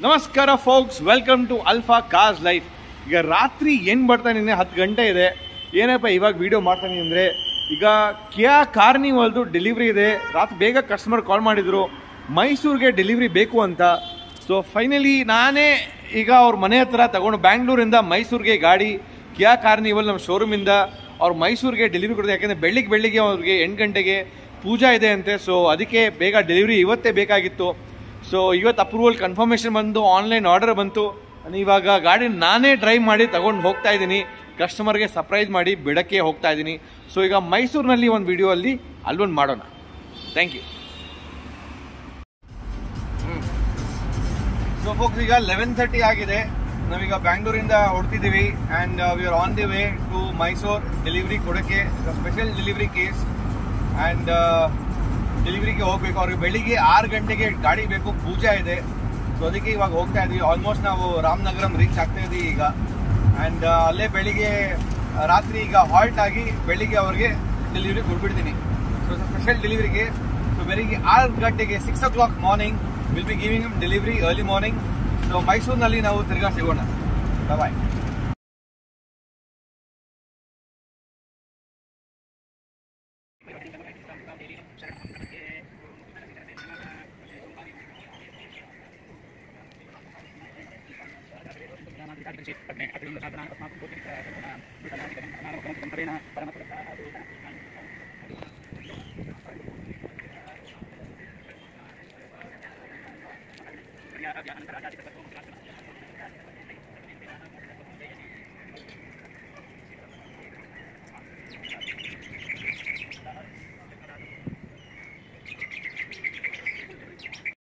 ನಮಸ್ಕಾರ folks welcome to Alpha Cos Life ಈಗ ರಾತ್ರಿ ಏನು ಬರ್ತಾನೆ ನಿನ್ನೆ ಹತ್ತು ಗಂಟೆ ಇದೆ ಏನಪ್ಪ ಇವಾಗ ವಿಡಿಯೋ ಮಾಡ್ತಾನೆ ಅಂದರೆ ಈಗ ಕಿಯಾ ಕಾರ್ನಿವಲ್ದು ಡೆಲಿವ್ರಿ ಇದೆ ರಾತ್ರಿ ಬೇಗ ಕಸ್ಟಮರ್ ಕಾಲ್ ಮಾಡಿದ್ರು ಮೈಸೂರಿಗೆ ಡೆಲಿವ್ರಿ ಬೇಕು ಅಂತ ಸೊ ಫೈನಲಿ ನಾನೇ ಈಗ ಅವ್ರ ಮನೆ ಹತ್ರ ತಗೊಂಡು ಬ್ಯಾಂಗ್ಳೂರಿಂದ ಮೈಸೂರಿಗೆ ಗಾಡಿ ಕಿಯಾ ಕಾರ್ನಿವಲ್ ನಮ್ಮ ಶೋರೂಮಿಂದ ಅವ್ರು ಮೈಸೂರಿಗೆ ಡೆಲಿವರಿ ಕೊಡ್ತಾರೆ ಯಾಕೆಂದರೆ ಬೆಳ್ಳಿಗೆ ಬೆಳಿಗ್ಗೆ ಅವ್ರಿಗೆ ಎಂಟು ಗಂಟೆಗೆ ಪೂಜಾ ಇದೆ ಅಂತೆ ಸೊ ಅದಕ್ಕೆ ಬೇಗ ಡೆಲಿವರಿ ಇವತ್ತೇ ಬೇಕಾಗಿತ್ತು ಸೊ ಇವತ್ತು ಅಪ್ರೂವಲ್ ಕನ್ಫರ್ಮೇಷನ್ ಬಂದು ಆನ್ಲೈನ್ ಆರ್ಡರ್ ಬಂತು ನಾನು ಇವಾಗ ಗಾಡಿ ನಾನೇ ಡ್ರೈವ್ ಮಾಡಿ ತಗೊಂಡು ಹೋಗ್ತಾ ಇದ್ದೀನಿ ಕಸ್ಟಮರ್ಗೆ ಸರ್ಪ್ರೈಸ್ ಮಾಡಿ ಬಿಡಕ್ಕೆ ಹೋಗ್ತಾ ಇದ್ದೀನಿ ಸೊ ಈಗ ಮೈಸೂರಿನಲ್ಲಿ ಒಂದು ವಿಡಿಯೋ ಅಲ್ಲಿ ಅಲ್ಲೊಂದು ಮಾಡೋಣ ಥ್ಯಾಂಕ್ ಯು ಸೊ ಫೋಕ್ಸ್ ಈಗ ಲೆವೆನ್ ತರ್ಟಿ ಆಗಿದೆ ನಾವೀಗ ಬ್ಯಾಂಗ್ಳೂರಿಂದ ಹೊಡ್ತಿದ್ದೀವಿ and we are on the way to Mysore delivery ಕೊಡೋಕ್ಕೆ ಸ್ಪೆಷಲ್ ಡೆಲಿವರಿ ಕೇಸ್ ಆ್ಯಂಡ್ ಡೆಲಿವರಿಗೆ ಹೋಗ್ಬೇಕು ಅವ್ರಿಗೆ ಬೆಳಿಗ್ಗೆ ಆರು ಗಂಟೆಗೆ ಗಾಡಿ ಬೇಕು ಪೂಜೆ ಇದೆ ಸೊ ಅದಕ್ಕೆ ಇವಾಗ ಹೋಗ್ತಾ ಇದೀವಿ ಆಲ್ಮೋಸ್ಟ್ ನಾವು ರಾಮನಗರಂ ರೀಚ್ ಆಗ್ತಾ ಇದೀವಿ ಈಗ ಆ್ಯಂಡ್ ಅಲ್ಲೇ ಬೆಳಿಗ್ಗೆ ಆ, ರಾತ್ರಿ ಈಗ ಹಾಲ್ಟ್ ಆಗಿ ಬೆಳಿಗ್ಗೆ ಅವ್ರಿಗೆ ಡೆಲಿವರಿ ಕೊಟ್ಬಿಡ್ತೀನಿ ಸೊ ಸ್ಪೆಷಲ್ ಡೆಲಿವರಿಗೆ ಸೊ ಬೆಳಿಗ್ಗೆ ಆರು ಗಂಟೆಗೆ six o'clock morning will be giving delivery early morning so ಮೈಸೂರಿನಲ್ಲಿ ನಾವು ತಿರ್ಗಾ ಸಿಗೋಣ ಬಾಯ್